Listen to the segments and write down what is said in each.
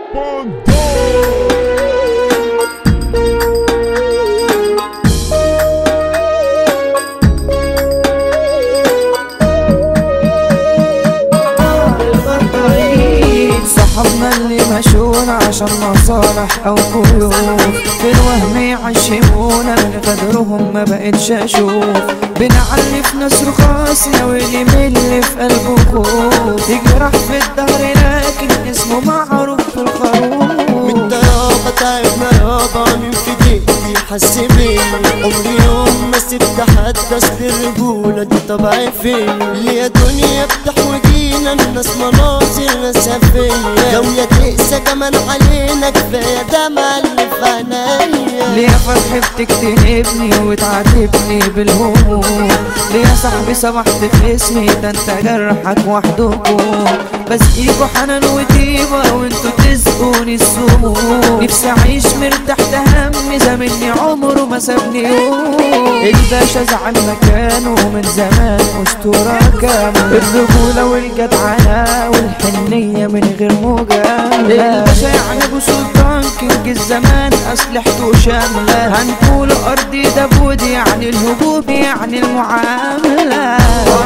صحابنا اللي مشونا عشان مصالح او قيود في الوهم يعشمونا من غدرهم ما بقتش اشوف بنعلي في ناس رخاصنا واللي مل في قلبه خوف يجرح في الدهر لكن اسمه معروف في الخروف من ده يابا تعبنا يابا من في دقيقتي حس بيا عمري يوم ما سبت حد اصل الرجولة دي طبعي فيا ليه دنيا بتحوجينا الناس مناظر ناسها فيا لو يا تقسى كمان علينا كفاية دمع اللي في عينيا ليه يا فرحي بتكتنبني وتعاتبني بالهموم ليه يا صاحبي سمحت في اسمي ده انت جرحك وحدكم بسقيكوا حنان وطيبة وانتوا تسقوني السموم نفسي اعيش مرتاح ده هم زمني عمره ما سابني يوم الباشا زعل مكانه من زمان اسطورة كامل الرجولة والجدعنة والحنية من غير مجاملة الباشا يعني ابو سلطان كينج الزمان اسلحته شاملة هنقول ارضي داوود يعني الهجوم يعني المعاملة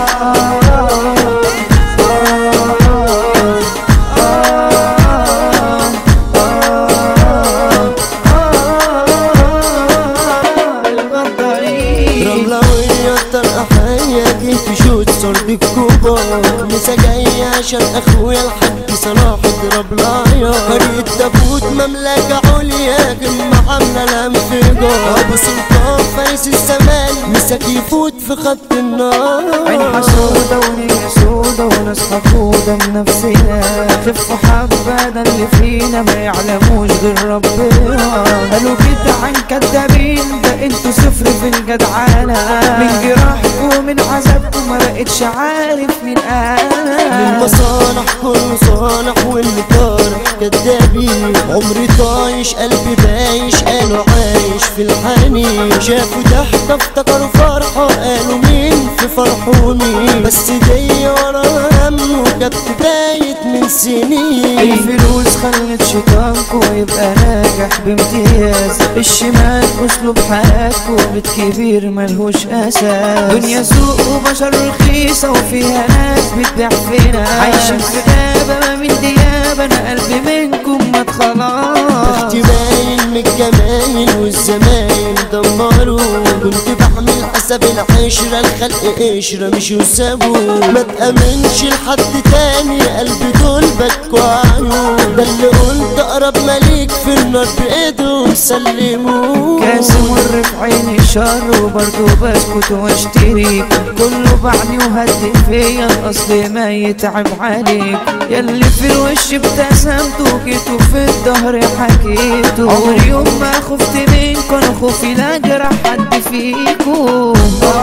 الغدارين رملة وهي طرقة حية جيت شوت صرت الكوبار مسا جاية عشان اخويا الحاج صلاح اضرب لايا قرية تابوت مملكة عليا جمع عاملة الانفجار ابو سلطان فارس الزمان مساك يفوت في خط النار عين حسودة ونية سودة وناس حقودة من نفسنا خفوا حبة ده اللي فينا ما يعلموش غير ربنا قالوا كده عن كدابين ده انتوا صفر في الجدعانة من جراحكم من عذابكم ما بقتش عارف مين انا المصالح كله صالح واللي طارح كدابين عمري طايش قلبي بايش قالوا عايش في الحنين شافوا ضحكة افتكروا فرحة قالوا مين في فرحه ومين بس دي ورا هم وكانت بايت من سنين الفلوس خلت شيطانكو يبقى ناجح بامتياز الشمال اسلوب حياتكو بيت كبير ملهوش اساس دنيا سوق وبشر رخيصة وفيها ناس بتبيع فينا عايشين في غابة ما من ديابة انا قلبي منكم مات خلاص اختي باين من الجمايل والزمايل دمروا كنت بعمل حسب العشرة الخلق قشرة مش يسابوا ما تأمنش لحد تاني قلبي دول بكوا عيون ده اللي قلت اقرب مليك في النار بايدهم سلموا كاس مر في عيني شر وبرضه بسكت واشتريك كله باعني وهدي فيا الاصل ما يتعب عليك ياللي في الوش ابتسمتوا جيتوا في الظهر حكيتوا عمري يوم ما خفت منكم انا خوفي لا جرح حد فيكم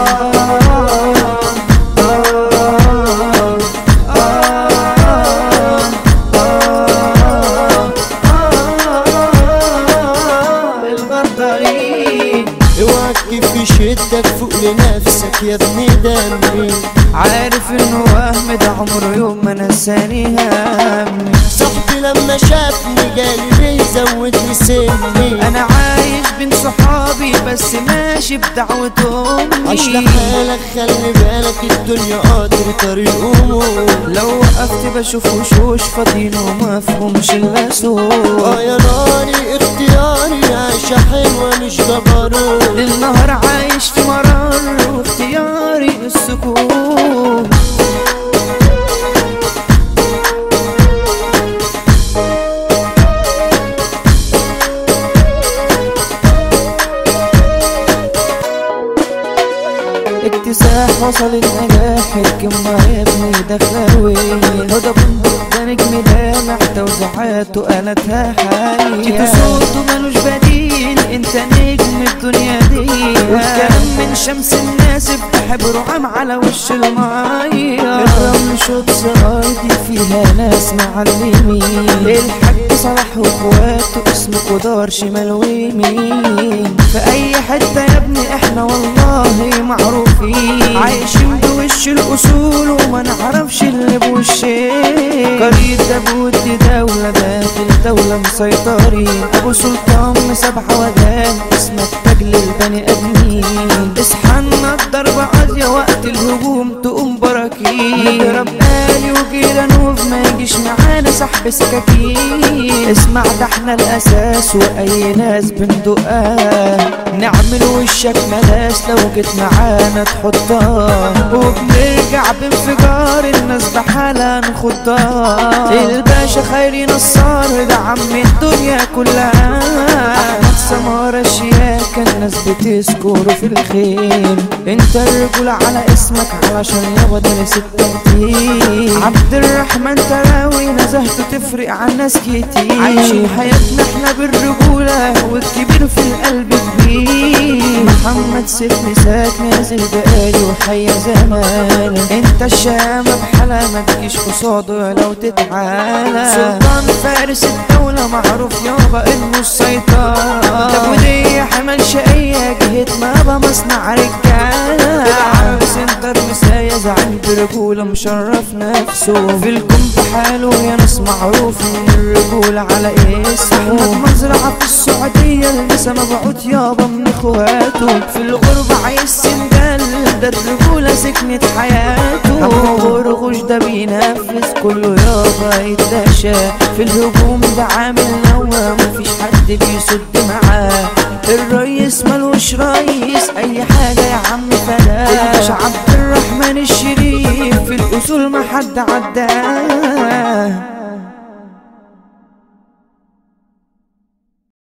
الغدارين اوعك في شدك فوق لنفسك يا ابني دمي عارف انه وهم ده عمره يوم ما نساني همي صاحبي لما شافني جالي ليه زودني سني انا عايش بين صحابي بس ماشي بدعوة عيش امي لحالك خلي بالك الدنيا قادر طريق امور لو وقفت بشوف وشوش فاضيين وما فهمش الا صوت اه يا ناري اختياري عايشة حلوة مش جبروت النهار عايش في مرار واختياري السكون اكتساح وصل النجاح الكلمة يا ابني داخلة وين هدى بندق ده نجم لامع توزيعاته قالتها حاليا جيتو صوته ملوش بديل انت نجم الدنيا دي والكلام من شمس الناس بحبره عام على وش المية الرمل شوت ارضي فيها ناس معلمين الحاج صلاح واخواته اسمه دار شمال ويمين في اي حتة يا ابني احنا والله معروفين عايشين بوش الاصول وما نعرفش اللي بوشين قرية داوود دي دولة داخل دولة مسيطرين ابو سلطان مسابحة ودان اسمك تاج للبني ادمين اصحى الضربة قاضية وقت الهجوم تقوم براكين نضرب آلي وجيرانوف ما يجيش معانا سحب سكاكين اسمع ده احنا الاساس واي ناس بندقها نعمل وشك ملاس لو جيت معانا تحطها وبنرجع بانفجار الناس بحالها نخضها الباشا خيري نصار ده عم الدنيا كلها احمد سمارة شياكة الناس بتذكره في الخير انت الرجولة على اسمك علشان يابا درس الترتيب عبد الرحمن تراوي نزهته تفرق عن ناس كتير عايشين حياتنا احنا بالرجولة والكبير في القلب كبير محمد سيف مساك نازل بقالي وحيا زمان انت الشامة بحالة ما تجيش قصاده لو تتعالى سلطان فارس الدولة معروف يابا انه السيطرة طب ودي حمل شقية جهة ما مصنع رجالة العرب سنتر مسايا زعيم برجولة مشرف نفسه في الكون بحاله يا ناس معروف من الرجولة على اسمه احمد مزرعة في السعودية لسه مبعوت يابا من اخواته في الغربة عايز سندال ده الرجولة سكنت حياته غرغوش ده بينفذ كله يابا يتلاشى في الهجوم ده عامل نوى مفيش حد بيصد معاه الريس ملوش ريس اي حاجة يا عم فلا الباشا عبد الرحمن الشريف في الاصول ما حد عداه